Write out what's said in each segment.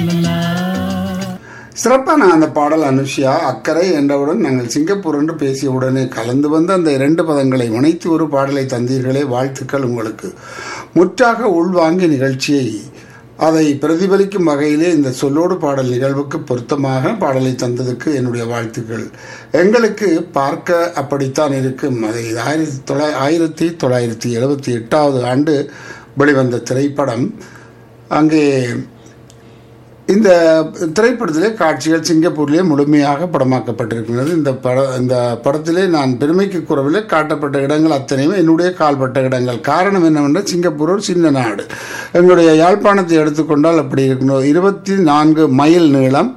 சிறப்பான அந்த பாடல் அனுஷியா அக்கறை என்றவுடன் நாங்கள் சிங்கப்பூர் என்று பேசிய உடனே கலந்து வந்து அந்த இரண்டு பதங்களை இணைத்து ஒரு பாடலை தந்தீர்களே வாழ்த்துக்கள் உங்களுக்கு முற்றாக உள்வாங்கி நிகழ்ச்சியை அதை பிரதிபலிக்கும் வகையிலே இந்த சொல்லோடு பாடல் நிகழ்வுக்கு பொருத்தமாக பாடலை தந்ததுக்கு என்னுடைய வாழ்த்துக்கள் எங்களுக்கு பார்க்க அப்படித்தான் இருக்கும் அதை ஆயிரத்தி தொள்ளா ஆயிரத்தி தொள்ளாயிரத்தி எழுபத்தி எட்டாவது ஆண்டு வெளிவந்த திரைப்படம் அங்கே இந்த திரைப்படத்திலே காட்சிகள் சிங்கப்பூரிலே முழுமையாக படமாக்கப்பட்டிருக்கிறது இந்த பட இந்த படத்திலே நான் பெருமைக்கு கூறவில்லை காட்டப்பட்ட இடங்கள் அத்தனையும் என்னுடைய கால்பட்ட இடங்கள் காரணம் என்னவென்றால் சிங்கப்பூர் ஒரு சின்ன நாடு எங்களுடைய யாழ்ப்பாணத்தை எடுத்துக்கொண்டால் அப்படி இருக்கணும் இருபத்தி நான்கு மைல் நீளம்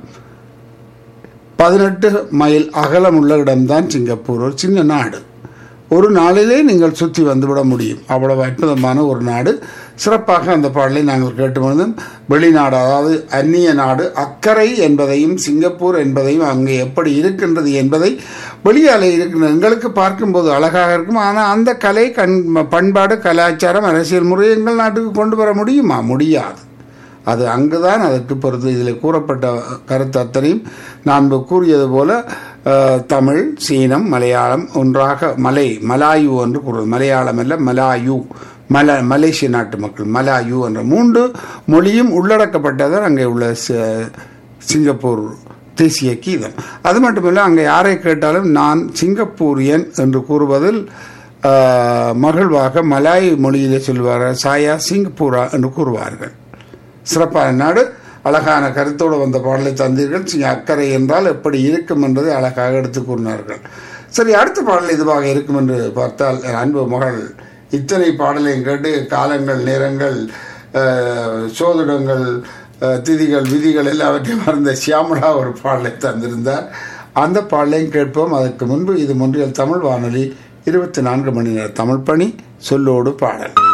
பதினெட்டு மைல் அகலம் உள்ள இடம்தான் சிங்கப்பூர் ஒரு சின்ன நாடு ஒரு நாளிலே நீங்கள் சுற்றி வந்துவிட முடியும் அவ்வளவு அற்புதமான ஒரு நாடு சிறப்பாக அந்த பாடலை நாங்கள் கேட்டு வந்தோம் வெளிநாடு அதாவது அந்நிய நாடு அக்கறை என்பதையும் சிங்கப்பூர் என்பதையும் அங்கே எப்படி இருக்கின்றது என்பதை வெளியாலே இருக்கின்ற எங்களுக்கு பார்க்கும்போது அழகாக இருக்கும் ஆனால் அந்த கலை கண் பண்பாடு கலாச்சாரம் அரசியல் முறை எங்கள் நாட்டுக்கு கொண்டு வர முடியுமா முடியாது அது அங்குதான் அதற்கு பொறுத்து இதில் கூறப்பட்ட கருத்து அத்தனையும் நான் கூறியது போல அஹ், தமிழ் சீனம் மலையாளம் ஒன்றாக மலை மலாயு என்று கூறுவது மலையாளம் அல்ல மலாயு மல மலேசிய நாட்டு மக்கள் மலாயு என்ற மூன்று மொழியும் உள்ளடக்கப்பட்டதான் அங்கே உள்ள ச- சிங்கப்பூர் தேசிய கீதம் அது மட்டுமல்ல அங்கே யாரை கேட்டாலும் நான் சிங்கப்பூரியன் என்று கூறுவதில் ஆஹ், மகிழ்வாக மலாய் மொழியிலே சொல்வார்கள் சாயா சிங்கப்பூரா என்று கூறுவார்கள் சிறப்பான நாடு அழகான கருத்தோடு வந்த பாடலை தந்தீர்கள் சிங்க அக்கறை என்றால் எப்படி இருக்கும் என்பதை அழகாக எடுத்து கூறினார்கள் சரி அடுத்த பாடல் இதுவாக இருக்கும் என்று பார்த்தால் என் அன்பு மகள் இத்தனை பாடலையும் கேட்டு காலங்கள் நேரங்கள் அஹ், சோதிடங்கள் அஹ், திதிகள் விதிகள் எல்லாவற்றையும் மறந்த சியாமலா ஒரு பாடலை தந்திருந்தார் அந்த பாடலையும் கேட்போம் அதற்கு முன்பு இது ஒன்றியல் தமிழ் வானொலி இருபத்தி நான்கு மணி நேர தமிழ் பணி சொல்லோடு பாடல்